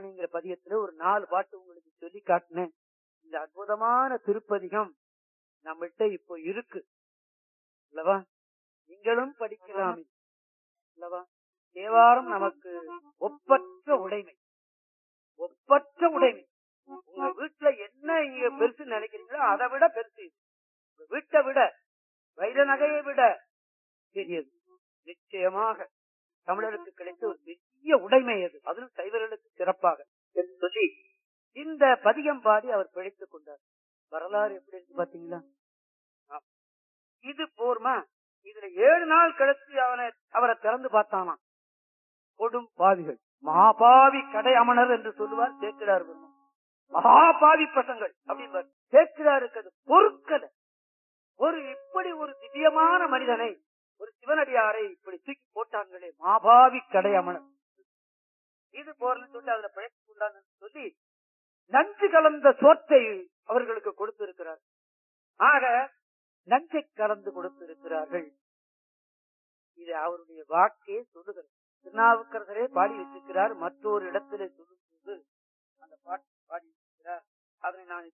சிந்தாமணிங்கிற பதியத்துல ஒரு நாலு பாட்டு உங்களுக்கு சொல்லி காட்டினேன் இந்த அற்புதமான திருப்பதிகம் நம்மகிட்ட இப்போ இருக்கு அல்லவா நீங்களும் படிக்கலாம் அல்லவா தேவாரம் நமக்கு ஒப்பற்ற உடைமை ஒப்பற்ற உடைமை உங்க வீட்டுல என்ன இங்க பெருசு நினைக்கிறீங்களோ அதை விட பெருசு இது. உங்க வீட்டை விட வைர நகையை விட பெரியது நிச்சயமாக தமிழருக்கு கிடைத்த ஒரு பெரிய உடைமை அது அதிலும் சைவர்களுக்கு சிறப்பாக என்று சொல்லி இந்த பதிகம் பாடி அவர் பிழைத்துக் கொண்டார் வரலாறு எப்படி இருக்கு பாத்தீங்களா ஆம். இது போர்மா இதுல ஏழு நாள் கழிச்சு அவனை அவரை திறந்து பார்த்தானாம் கொடும் பாவிகள் மகாபாவி கடை அமணர் என்று சொல்லுவார் சேர்க்கிறார் பெருமான். மகாபாவி பசங்கள் அப்படின்பார் சேர்க்கிறாருக்கு அது பொறுக்கல ஒரு இப்படி ஒரு திவ்யமான மனிதனை ஒரு சிவனடியாரை இப்படி தூக்கி போட்டாங்களே மாபாவி கடை அமணர் இது போர்னு சொல்லி அதுல பிழைத்துக் கொண்டான்னு சொல்லி நஞ்சு கலந்த சோற்றை அவர்களுக்கு கொடுத்திருக்கிறார் ஆக நஞ்சை கலந்து கொடுத்திருக்கிறார்கள் இது அவருடைய வாக்கே சொல்லுகிறது திருநாவுக்கரசரே பாடி வச்சிருக்கிறார் மற்றொரு இடத்திலே சொல்லும்போது அந்த பாட்டு பாடி இருக்கிறார் அதனை நான்